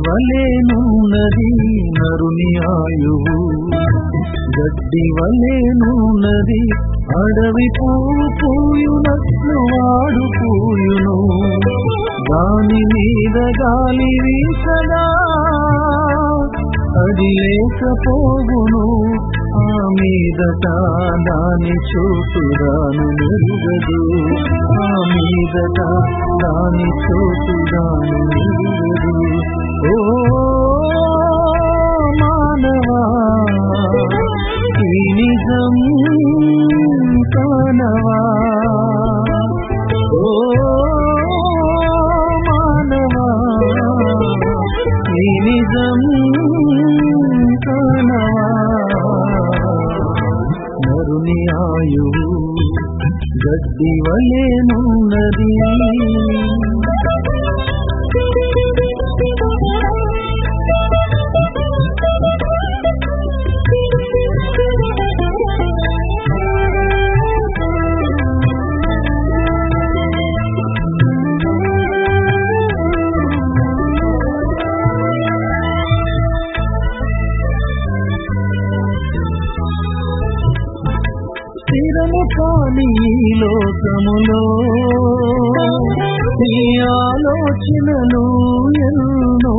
వలెనున్నది నరుని ఆయువు గడ్డి వలెనున్నది అడవి పువ్వు పూయునట్లు వాడు పూయును దాని మీద గాలి వీసగా అది లేకపోవును ఆ మీదట దాని చోటుదాను మెరుగదు ఆ మీదట దాని చోటుదాను మెరుగదు ఓ మానవా ఈ నిజం కానవా ఓ మానవా ఈ నిజం కానవా నరుని ఆయువు గడ్డి వలెనున్నది స్థిరము కాని ఈ లోకములో నీ ఆలోచనలు ఎన్నో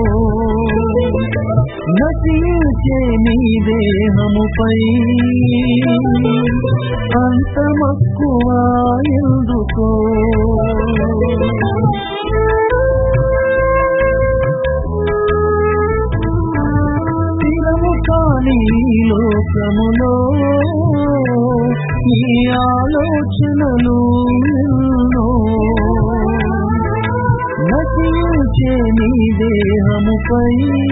నటించే నీ దేహముపై అంత మక్కువ ఎందుకో స్థిరము కాని ఈ లోకములో ఈ ఆలోచనలు ఎన్నో నటించే నీ దేహముపై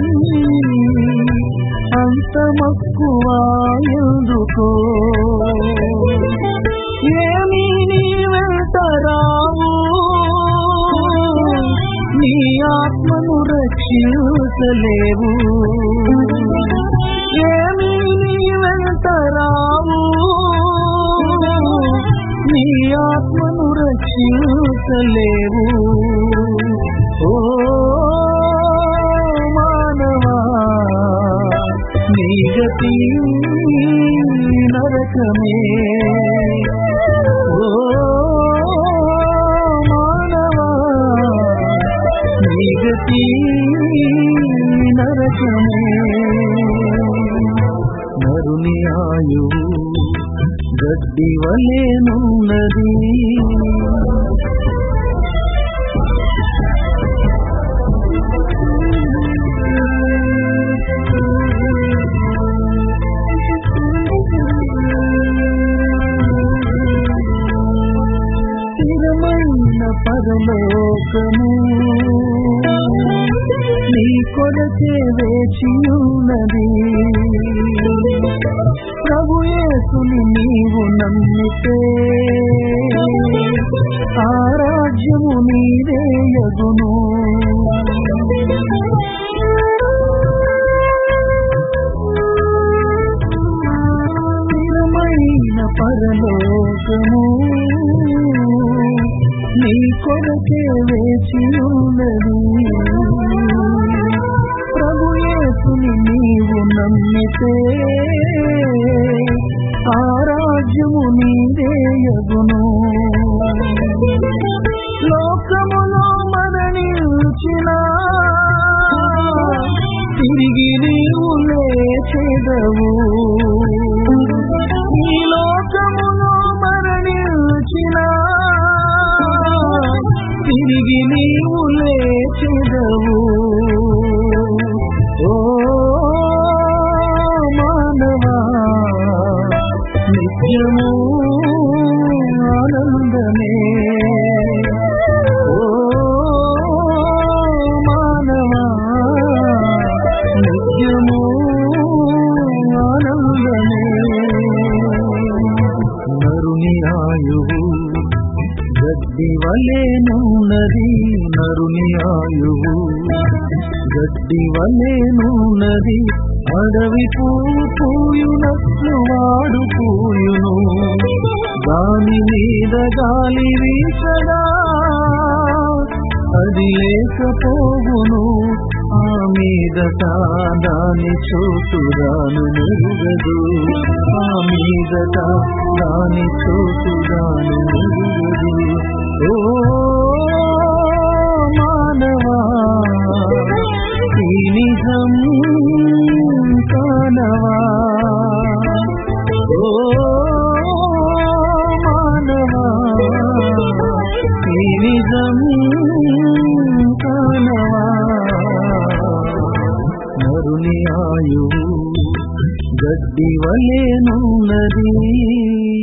అంత మక్కువ ఎందుకో ఏమీ నీ వెంట రావు నీ ఆత్మను రక్షించలేవు ఏమీ నీ వెంట రావు నీ ఆత్మను రక్షించలేవు ఓ మానవా నీ గతి నరకమే ఓ మానవా నీ గతి నరకమే నరుని ఆయువు గడ్డి వలెనున్నది స్థిరమైన పరలోకము నీ కొరకే వేచి ఉన్నది ప్రభు యేసుని నీవు నమ్మితే ఆ రాజ్యము నీదే యగును స్థిరమైన పరలోకము నీ కొరకే వేచి ఉన్నది ప్రభు యేసుని నీవు నమ్మితే ఆ రాజ్యము నీదే యగును లోకములో మరణించిన తిరిగి నీవు లేచెదవు ఈ లోకములో మరణించిన తిరిగి నీవు లేచెదవు ఓ మానవా నిత్యము ఆనందమే ఓ మానవా నిత్యము ఆనందమే నరుని ఆయువు గడ్డి వలెనున్నది నరుని ఆయువు గడ్డి వలెనున్నది అడవి పువ్వు పూయునట్లు వాడు పూయును దాని మీద గాలి వీసగా అది లేకపోవును ఆ మీదట దాని చోటురాను మెరుగదు ఆ మీదట దాని చోటురాను మెరుగదు ఓ మానవా ఈ నిజం కానవా ఓ మానవా ఈ నిజం కానవా నరుని ఆయువు గడ్డి వలెనున్నది